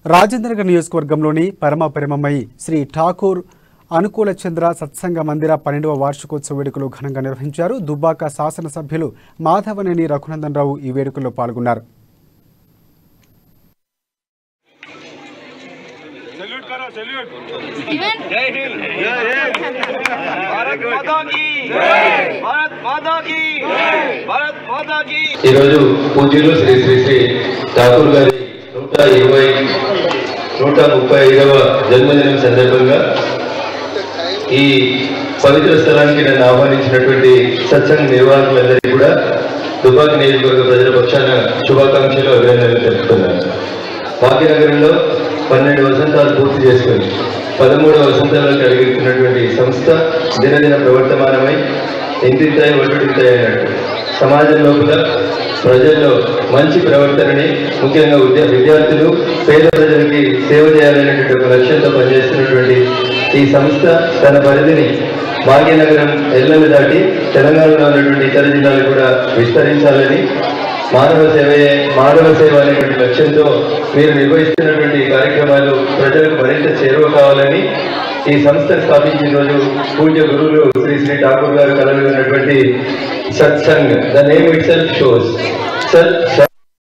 రాజేంద్రనగర్ నియోజకవర్గంలోని పరమపరిమమై శ్రీ ఠాకూర్ అనుకూల చంద్ర సత్సంగ మందిర పన్నెండవ వార్షికోత్సవ వేడుకలు ఘనంగా నిర్వహించారు దుబ్బాక శాసనసభ్యులు మాధవనేని రఘునందన్ రావు ఈ వేడుకల్లో పాల్గొన్నారు सैल्यूट करो सैल्यूट इवन जय हिंद जय हिंद भारत माता की भारत माता की भारत माता की ఈరోజు పూజ్యులు శ్రీ శ్రీ శ్రీ ఠాకూర్ గారి నూట ఇరవై నూట ముప్పై ఐదవ జన్మదినం సందర్భంగా ఈ పవిత్ర స్థలానికి నన్ను ఆహ్వానించినటువంటి సత్సంగ నిర్వాహకులందరికీ కూడా దుబాక్ నియోజకవర్గ ప్రజల పక్షాన శుభాకాంక్షలు అభినందనలు తెలుపుతున్నాను భాగ్యనగరంలో పన్నెండు వసంతాలు పూర్తి చేసుకుని పదమూడవ వసంతాలకు అడిగిస్తున్నటువంటి ఈ సంస్థ దినదిన ప్రవర్తమానమై ఇంటింతాయి ఒడ్డుంటాయి అన్నట్టు సమాజం లోపల ప్రజల్లో మంచి ప్రవర్తనని ముఖ్యంగా విద్యా విద్యార్థులు పేద ప్రజలకి సేవ చేయాలనేటువంటి ఒక లక్ష్యంతో పనిచేస్తున్నటువంటి ఈ సంస్థ తన పరిధిని భాగ్యనగరం ఎల్లలు దాటి తెలంగాణలో ఉన్నటువంటి ఇతర జిల్లాలు కూడా విస్తరించాలని మానవ సేవయే మానవ సేవ అనేటువంటి లక్ష్యంతో మీరు నిర్వహిస్తున్నటువంటి ఈ కార్యక్రమాలు ప్రజలకు మరింత చేరువ కావాలని ఈ సంస్థ స్థాపించిన రోజు పూజ్య గురువులు శ్రీ శ్రీ ఠాకూర్ గారు కలలు ఉన్నటువంటి satsang the name itself shows సత్